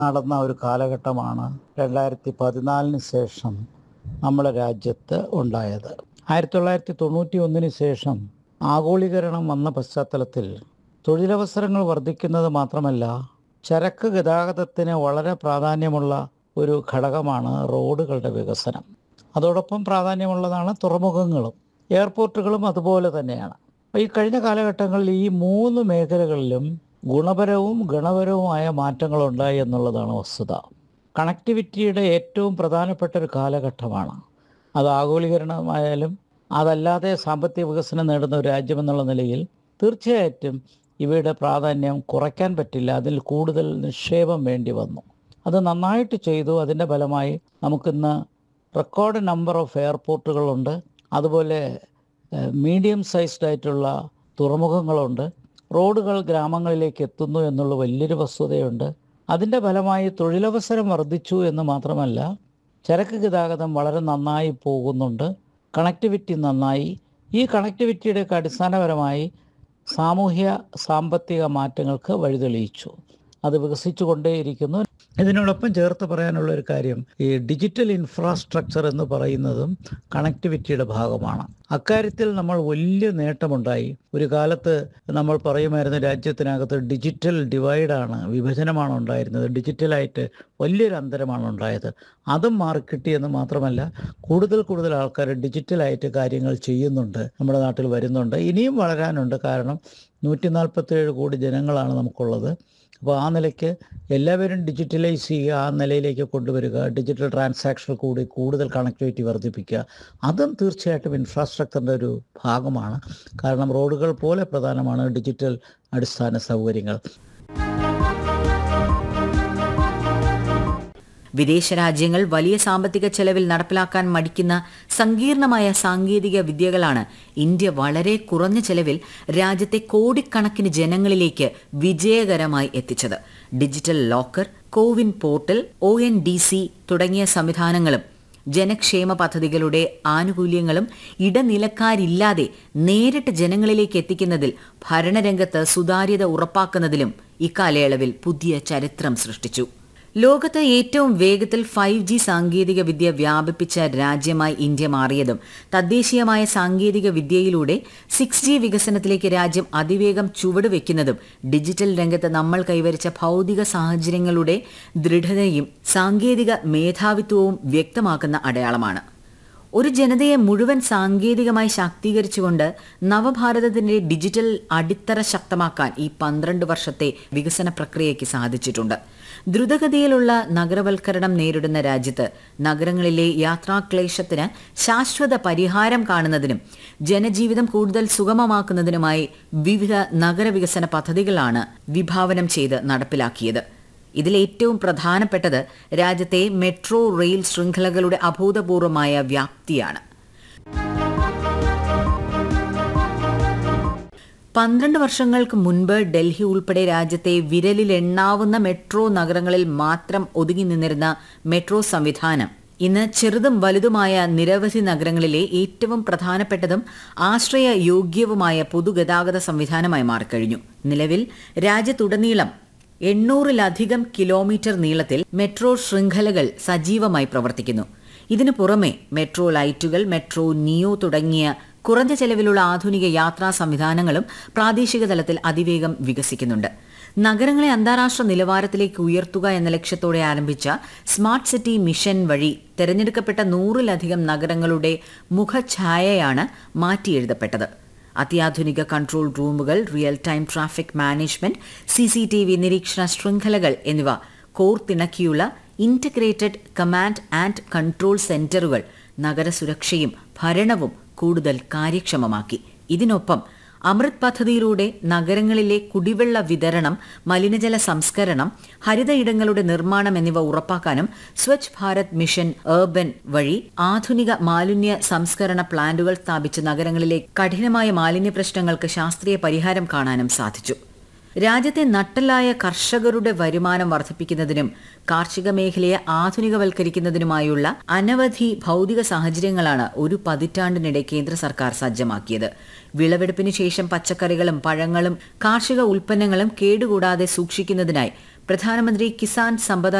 നടന്ന ഒരു കാലഘട്ടമാണ് രണ്ടായിരത്തി പതിനാലിന് ശേഷം നമ്മുടെ രാജ്യത്ത് ഉണ്ടായത് ആയിരത്തി തൊള്ളായിരത്തി തൊണ്ണൂറ്റി ഒന്നിന് ശേഷം ആഗോളീകരണം വന്ന പശ്ചാത്തലത്തിൽ തൊഴിലവസരങ്ങൾ വർദ്ധിക്കുന്നത് മാത്രമല്ല ചരക്ക് ഗതാഗതത്തിന് വളരെ പ്രാധാന്യമുള്ള ഒരു ഘടകമാണ് റോഡുകളുടെ വികസനം അതോടൊപ്പം പ്രാധാന്യമുള്ളതാണ് തുറമുഖങ്ങളും എയർപോർട്ടുകളും അതുപോലെ തന്നെയാണ് അപ്പോൾ ഈ കഴിഞ്ഞ കാലഘട്ടങ്ങളിൽ ഈ മൂന്ന് മേഖലകളിലും ഗുണപരവും ഗുണപരവുമായ മാറ്റങ്ങളുണ്ടായി എന്നുള്ളതാണ് വസ്തുത കണക്ടിവിറ്റിയുടെ ഏറ്റവും പ്രധാനപ്പെട്ട ഒരു കാലഘട്ടമാണ് അത് ആഗോളീകരണമായാലും അതല്ലാതെ സാമ്പത്തിക വികസനം നേടുന്ന ഒരു രാജ്യമെന്നുള്ള നിലയിൽ തീർച്ചയായിട്ടും ഇവയുടെ പ്രാധാന്യം കുറയ്ക്കാൻ പറ്റില്ല അതിൽ കൂടുതൽ നിക്ഷേപം വേണ്ടി വന്നു അത് നന്നായിട്ട് ചെയ്തു അതിൻ്റെ ഫലമായി നമുക്കിന്ന് റെക്കോർഡ് നമ്പർ ഓഫ് എയർപോർട്ടുകളുണ്ട് അതുപോലെ മീഡിയം സൈസ്ഡ് ആയിട്ടുള്ള തുറമുഖങ്ങളുണ്ട് റോഡുകൾ ഗ്രാമങ്ങളിലേക്ക് എത്തുന്നു എന്നുള്ള വലിയൊരു വസ്തുതയുണ്ട് അതിൻ്റെ ഫലമായി തൊഴിലവസരം വർദ്ധിച്ചു എന്ന് മാത്രമല്ല ചരക്ക് ഗതാഗതം വളരെ നന്നായി പോകുന്നുണ്ട് കണക്ടിവിറ്റി നന്നായി ഈ കണക്ടിവിറ്റിയുടെയൊക്കെ അടിസ്ഥാനപരമായി സാമൂഹ്യ സാമ്പത്തിക മാറ്റങ്ങൾക്ക് വഴിതെളിയിച്ചു അത് വികസിച്ചു കൊണ്ടേയിരിക്കുന്നു ഇതിനോടൊപ്പം ചേർത്ത് പറയാനുള്ള ഒരു കാര്യം ഈ ഡിജിറ്റൽ ഇൻഫ്രാസ്ട്രക്ചർ എന്ന് പറയുന്നതും കണക്ടിവിറ്റിയുടെ ഭാഗമാണ് അക്കാര്യത്തിൽ നമ്മൾ വലിയ നേട്ടമുണ്ടായി ഒരു കാലത്ത് നമ്മൾ പറയുമായിരുന്നു രാജ്യത്തിനകത്ത് ഡിജിറ്റൽ ഡിവൈഡാണ് വിഭജനമാണ് ഉണ്ടായിരുന്നത് ഡിജിറ്റലായിട്ട് വലിയൊരു അന്തരമാണ് ഉണ്ടായത് അതും മാറിക്കിട്ടിയെന്ന് മാത്രമല്ല കൂടുതൽ കൂടുതൽ ആൾക്കാർ ഡിജിറ്റലായിട്ട് കാര്യങ്ങൾ ചെയ്യുന്നുണ്ട് നമ്മുടെ നാട്ടിൽ വരുന്നുണ്ട് ഇനിയും വളരാനുണ്ട് കാരണം നൂറ്റി നാൽപ്പത്തേഴ് കോടി ജനങ്ങളാണ് നമുക്കുള്ളത് അപ്പോൾ ആ നിലയ്ക്ക് എല്ലാവരും ഡിജിറ്റലൈസ് ചെയ്യുക ആ നിലയിലേക്ക് കൊണ്ടുവരിക ഡിജിറ്റൽ ട്രാൻസാക്ഷൻ കൂടി കൂടുതൽ കണക്ടിവിറ്റി വർദ്ധിപ്പിക്കുക അതും തീർച്ചയായിട്ടും ഇൻഫ്രാസ്ട്രക്ചറിൻ്റെ ഒരു ഭാഗമാണ് കാരണം റോഡുകൾ പോലെ പ്രധാനമാണ് ഡിജിറ്റൽ അടിസ്ഥാന സൗകര്യങ്ങൾ വിദേശ രാജ്യങ്ങൾ വലിയ സാമ്പത്തിക ചെലവിൽ നടപ്പിലാക്കാൻ മടിക്കുന്ന സങ്കീർണമായ സാങ്കേതിക വിദ്യകളാണ് ഇന്ത്യ വളരെ കുറഞ്ഞ ചെലവിൽ രാജ്യത്തെ കോടിക്കണക്കിന് ജനങ്ങളിലേക്ക് വിജയകരമായി എത്തിച്ചത് digital locker CoWIN portal O N D C തുടങ്ങിയ സംവിധാനങ്ങളും ജനക്ഷേമ പദ്ധതികളുടെ ആനുകൂല്യങ്ങളും ഇടനിലക്കാരില്ലാതെ നേരിട്ട് ജനങ്ങളിലേക്ക് എത്തിക്കുന്നതിൽ ഭരണരംഗത്ത് സുതാര്യത ഉറപ്പാക്കുന്നതിലും ഇക്കാലയളവിൽ പുതിയ ചരിത്രം സൃഷ്ടിച്ചു ലോകത്ത് ഏറ്റവും വേഗത്തിൽ ഫൈവ് ജി സാങ്കേതിക വിദ്യ വ്യാപിപ്പിച്ച രാജ്യമായി ഇന്ത്യ മാറിയതും തദ്ദേശീയമായ സാങ്കേതിക വിദ്യയിലൂടെ സിക്സ് ജി വികസനത്തിലേക്ക് രാജ്യം അതിവേഗം ചുവടുവെക്കുന്നതും ഡിജിറ്റൽ രംഗത്ത് നമ്മൾ കൈവരിച്ച ഭൗതിക സാഹചര്യങ്ങളുടെ ദൃഢതയും സാങ്കേതിക മേധാവിത്വവും വ്യക്തമാക്കുന്ന അടയാളമാണ് ഒരു ജനതയെ മുഴുവൻ സാങ്കേതികമായി ശാക്തീകരിച്ചുകൊണ്ട് നവഭാരതത്തിന്റെ ഡിജിറ്റൽ അടിത്തറ ശക്തമാക്കാൻ ഈ പന്ത്രണ്ട് വർഷത്തെ വികസന പ്രക്രിയയ്ക്ക് സാധിച്ചിട്ടുണ്ട് ദ്രുതഗതിയിലുള്ള നഗരവൽക്കരണം നേരിടുന്ന രാജ്യത്ത് നഗരങ്ങളിലെ യാത്രാക്ലേശത്തിന് ശാശ്വത പരിഹാരം കാണുന്നതിനും ജനജീവിതം കൂടുതൽ സുഗമമാക്കുന്നതിനുമായി വിവിധ നഗരവികസന പദ്ധതികളാണ് വിഭാവനം ചെയ്ത് നടപ്പിലാക്കിയത് ഇതിലേറ്റവും പ്രധാനപ്പെട്ടത് രാജ്യത്തെ മെട്രോ റെയിൽ ശൃംഖലകളുടെ അഭൂതപൂർവമായ വ്യാപ്തിയാണ് പന്ത്രണ്ട് വർഷങ്ങൾക്ക് മുൻപ് ഡൽഹി ഉൾപ്പെടെ രാജ്യത്തെ വിരലിലെണ്ണാവുന്ന മെട്രോ നഗരങ്ങളിൽ മാത്രം ഒതുങ്ങി നിന്നിരുന്ന മെട്രോ സംവിധാനം ഇന്ന് ചെറുതും വലുതുമായ നിരവധി നഗരങ്ങളിലെ ഏറ്റവും പ്രധാനപ്പെട്ടതും ആശ്രയ യോഗ്യവുമായ പൊതുഗതാഗത സംവിധാനമായി മാറിക്കഴിഞ്ഞു നിലവിൽ രാജ്യത്തുടനീളം എണ്ണൂറിലധികം കിലോമീറ്റർ നീളത്തിൽ മെട്രോ ശൃംഖലകൾ സജീവമായി പ്രവർത്തിക്കുന്നു ഇതിനു പുറമെ മെട്രോ ലൈറ്റുകൾ മെട്രോ നിയോ തുടങ്ങിയ കുറഞ്ഞ ചെലവിലുള്ള ആധുനിക യാത്രാ സംവിധാനങ്ങളും പ്രാദേശിക തലത്തിൽ അതിവേഗം വികസിക്കുന്നുണ്ട് നഗരങ്ങളെ അന്താരാഷ്ട്ര നിലവാരത്തിലേക്ക് ഉയർത്തുക എന്ന ലക്ഷ്യത്തോടെ ആരംഭിച്ച സ്മാർട്ട് സിറ്റി മിഷൻ വഴി തെരഞ്ഞെടുക്കപ്പെട്ട നൂറിലധികം നഗരങ്ങളുടെ മുഖഛായയാണ് മാറ്റിയെഴുതപ്പെട്ടത് അത്യാധുനിക കൺട്രോൾ റൂമുകൾ real time traffic management C C T V നിരീക്ഷണ ശൃംഖലകൾ എന്നിവ കോർത്തിണക്കിയുള്ള ഇന്റഗ്രേറ്റഡ് കമാൻഡ് ആൻഡ് കൺട്രോൾ സെന്ററുകൾ നഗരസുരക്ഷയും ഭരണവും കൂടുതൽ കാര്യക്ഷമമാക്കി ഇതിനൊപ്പം അമൃത് പദ്ധതിയിലൂടെ നഗരങ്ങളിലെ കുടിവെള്ള വിതരണം മലിനജല സംസ്കരണം ഹരിത ഇടങ്ങളുടെ നിർമ്മാണം എന്നിവ ഉറപ്പാക്കാനും സ്വച്ഛ് ഭാരത് മിഷൻ ഏർബൻ വഴി ആധുനിക മാലിന്യ സംസ്കരണ പ്ലാന്റുകൾ സ്ഥാപിച്ച് നഗരങ്ങളിലെ കഠിനമായ മാലിന്യ പ്രശ്നങ്ങൾക്ക് ശാസ്ത്രീയ പരിഹാരം കാണാനും സാധിച്ചു രാജ്യത്തെ നട്ടലായ കർഷകരുടെ വരുമാനം വർദ്ധിപ്പിക്കുന്നതിനും കാർഷിക മേഖലയെ ആധുനികവൽക്കരിക്കുന്നതിനുമായുള്ള അനവധി ഭൗതിക സാഹചര്യങ്ങളാണ് ഒരു പതിറ്റാണ്ടിനിടെ കേന്ദ്ര സർക്കാർ സജ്ജമാക്കിയത് വിളവെടുപ്പിന് ശേഷം പച്ചക്കറികളും പഴങ്ങളും കാർഷിക ഉൽപ്പന്നങ്ങളും കേടുകൂടാതെ സൂക്ഷിക്കുന്നതിനായി പ്രധാനമന്ത്രി കിസാൻ സമ്പദ